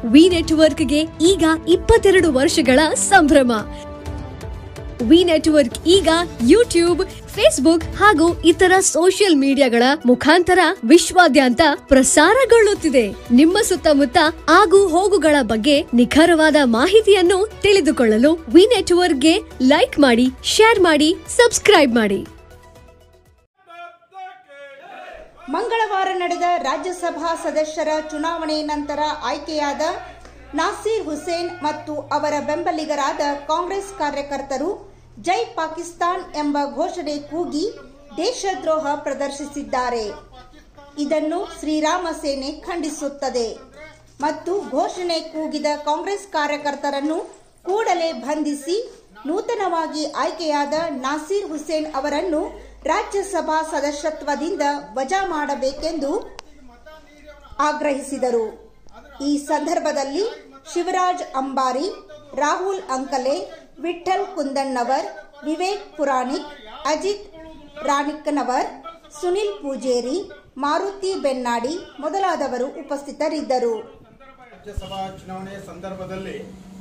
V ನೆಟ್ವರ್ಕ್ಗೆ ಈಗ ಇಪ್ಪತ್ತೆರಡು ವರ್ಷಗಳ ಸಂಭ್ರಮ ವಿ ನೆಟ್ವರ್ಕ್ ಈಗ ಯೂಟ್ಯೂಬ್ ಫೇಸ್ಬುಕ್ ಹಾಗೂ ಇತರ ಸೋಷಿಯಲ್ ಮೀಡಿಯಾಗಳ ಮುಖಾಂತರ ವಿಶ್ವಾದ್ಯಂತ ಪ್ರಸಾರಗೊಳ್ಳುತ್ತಿದೆ ನಿಮ್ಮ ಸುತ್ತಮುತ್ತ ಆಗು ಹೋಗುಗಳ ಬಗ್ಗೆ ನಿಖರವಾದ ಮಾಹಿತಿಯನ್ನು ತಿಳಿದುಕೊಳ್ಳಲು ವಿ ನೆಟ್ವರ್ಕ್ಗೆ ಲೈಕ್ ಮಾಡಿ ಶೇರ್ ಮಾಡಿ ಸಬ್ಸ್ಕ್ರೈಬ್ ಮಾಡಿ ಮಂಗಳವಾರ ನಡೆದ ರಾಜ್ಯಸಭಾ ಸದಸ್ಯರ ಚುನಾವಣೆ ನಂತರ ಆಯ್ಕೆಯಾದ ನಾಸೀರ್ ಹುಸೇನ್ ಮತ್ತು ಅವರ ಬೆಂಬಲಿಗರಾದ ಕಾಂಗ್ರೆಸ್ ಕಾರ್ಯಕರ್ತರು ಜೈ ಪಾಕಿಸ್ತಾನ್ ಎಂಬ ಘೋಷಣೆ ಕೂಗಿ ದೇಶದ್ರೋಹ ಪ್ರದರ್ಶಿಸಿದ್ದಾರೆ ಇದನ್ನು ಶ್ರೀರಾಮ ಸೇನೆ ಖಂಡಿಸುತ್ತದೆ ಮತ್ತು ಘೋಷಣೆ ಕೂಗಿದ ಕಾಂಗ್ರೆಸ್ ಕಾರ್ಯಕರ್ತರನ್ನು ಕೂಡಲೇ ಬಂಧಿಸಿ ನೂತನವಾಗಿ ಆಯ್ಕೆಯಾದ ನಾಸೀರ್ ಹುಸೇನ್ ಅವರನ್ನು ರಾಜ್ಯಸಭಾ ಸದಸ್ಯತ್ವದಿಂದ ವಜಾ ಮಾಡಬೇಕೆಂದು ಆಗ್ರಹಿಸಿದರು ಈ ಸಂದರ್ಭದಲ್ಲಿ ಶಿವರಾಜ್ ಅಂಬಾರಿ ರಾಹುಲ್ ಅಂಕಲೆ ವಿಠಲ್ ಕುಂದಣ್ಣವರ್ ವಿವೇಕ್ ಪುರಾಣಿಕ್ ಅಜಿತ್ ರಾಣಿಕ್ನವರ್ ಸುನಿಲ್ ಪೂಜೇರಿ ಮಾರುತಿ ಬೆನ್ನಾಡಿ ಮೊದಲಾದವರು ಉಪಸ್ಥಿತರಿದ್ದರು ರಾಜ್ಯಸಭಾ ಚುನಾವಣೆ ಸಂದರ್ಭದಲ್ಲಿ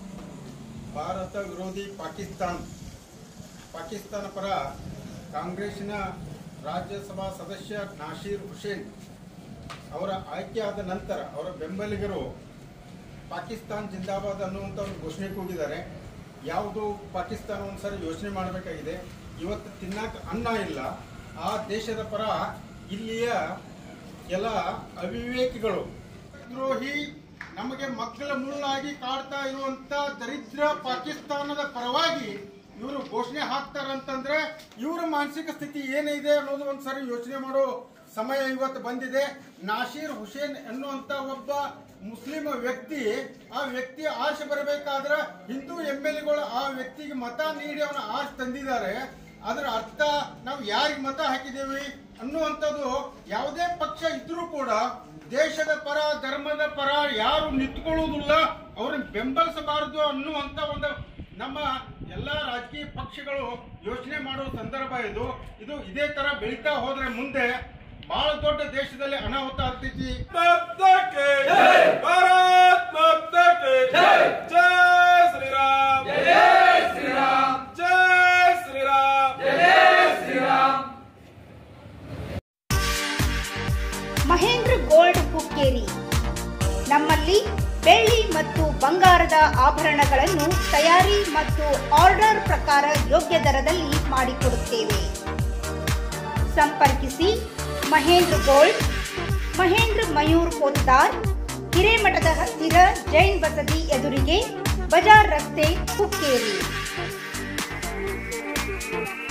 ಭಾರತ ವಿರೋಧಿ ಪಾಕಿಸ್ತಾನ್ ಪಾಕಿಸ್ತಾನ ಪರ ಕಾಂಗ್ರೆಸ್ಸಿನ ರಾಜ್ಯಸಭಾ ಸದಸ್ಯ ನಾಶೀರ್ ಹುಸೇನ್ ಅವರ ಆಯ್ಕೆಯಾದ ನಂತರ ಅವರ ಬೆಂಬಲಿಗರು ಪಾಕಿಸ್ತಾನ್ ಜಿಂದಾಬಾದ್ ಅನ್ನುವಂಥ ಒಂದು ಘೋಷಣೆ ಕೂಗಿದ್ದಾರೆ ಯಾವುದು ಪಾಕಿಸ್ತಾನ ಒಂದ್ಸರಿ ಯೋಚನೆ ಮಾಡಬೇಕಾಗಿದೆ ಇವತ್ತು ತಿನ್ನಕ್ಕೆ ಅನ್ನ ಇಲ್ಲ ಆ ದೇಶದ ಪರ ಇಲ್ಲಿಯ ಕೆಲ ಅವಿವೇಕಿಗಳು ದ್ರೋಹಿ ನಮಗೆ ಮಕ್ಕಳ ಮುಳ್ಳಾಗಿ ಕಾಡ್ತಾ ಇರುವಂತ ದರಿದ್ರ ಪಾಕಿಸ್ತಾನದ ಪರವಾಗಿ ಇವರು ಘೋಷಣೆ ಹಾಕ್ತಾರಂತಂದ್ರೆ ಇವರ ಮಾನಸಿಕ ಸ್ಥಿತಿ ಏನಿದೆ ಅನ್ನೋದು ಒಂದ್ಸರಿ ಯೋಚನೆ ಮಾಡೋ ಸಮಯ ಇವತ್ತು ಬಂದಿದೆ ನಾಶೀರ್ ಹುಸೇನ್ ಎನ್ನುವಂತ ಒಬ್ಬ ಮುಸ್ಲಿಂ ವ್ಯಕ್ತಿ ಆ ವ್ಯಕ್ತಿ ಆಶೆ ಬರಬೇಕಾದ್ರೆ ಹಿಂದೂ ಎಂ ಎಲ್ ಎಗಳು ಆ ವ್ಯಕ್ತಿಗೆ ಮತ ನೀಡಿ ಅವನ ಆಶೆ ತಂದಿದ್ದಾರೆ ಅದರ ಅರ್ಥ ನಾವು ಯಾರಿಗೆ ಮತ ಹಾಕಿದ್ದೇವೆ ಅನ್ನುವಂಥದ್ದು ಯಾವುದೇ ಪಕ್ಷ ಇದ್ರೂ ಕೂಡ ದೇಶದ ಪರ ಧರ್ಮದ ಪರ ಯಾರು ನಿಂತ್ಕೊಳ್ಳುವುದಿಲ್ಲ ಅವ್ರನ್ನ ಬೆಂಬಲಿಸಬಾರದು ಅನ್ನುವಂತ ಒಂದು ನಮ್ಮ ಎಲ್ಲಾ ರಾಜಕೀಯ ಪಕ್ಷಗಳು ಯೋಚನೆ ಮಾಡುವ ಸಂದರ್ಭ ಇದು ಇದು ಇದೇ ತರ ಬೆಳೀತಾ ಹೋದ್ರೆ ಮುಂದೆ ಬಹಳ ದೊಡ್ಡ ದೇಶದಲ್ಲಿ ಅನಾಹುತ ಆಗ್ತೈತಿ माता के जय भारत माता के जय जय श्री राम जय श्री राम जय श्री राम जय श्री राम ಮಹೇಂದ್ರ ಗೋಲ್ಡ್ ಹುಕ್ಕೇರಿ ನಮ್ಮಲ್ಲಿ ಬೆಳ್ಳಿ ಮತ್ತು ಬಂಗಾರದ ಆಭರಣಗಳನ್ನು ತಯಾರಿ ಮತ್ತು ಆರ್ಡರ್ ಪ್ರಕಾರ ಯೋಗ್ಯ ದರದಲ್ಲಿ ಮಾಡಿಕೊಡುತ್ತೇವೆ ಸಂಪರ್ಕಿಸಿ ಮಹೇಂದ್ರ ಗೋಲ್ಡ್ ಮಹೇಂದ್ರ ಮಯೂರ್ ಪೋತ್ತಾರ್ ಹಿರೇಮಠದ ಹತ್ತಿರ ಜೈನ್ ಬಸದಿ ಎದುರಿಗೆ ಬಜಾರ್ ರಸ್ತೆ ಹುಕ್ಕೇರಿ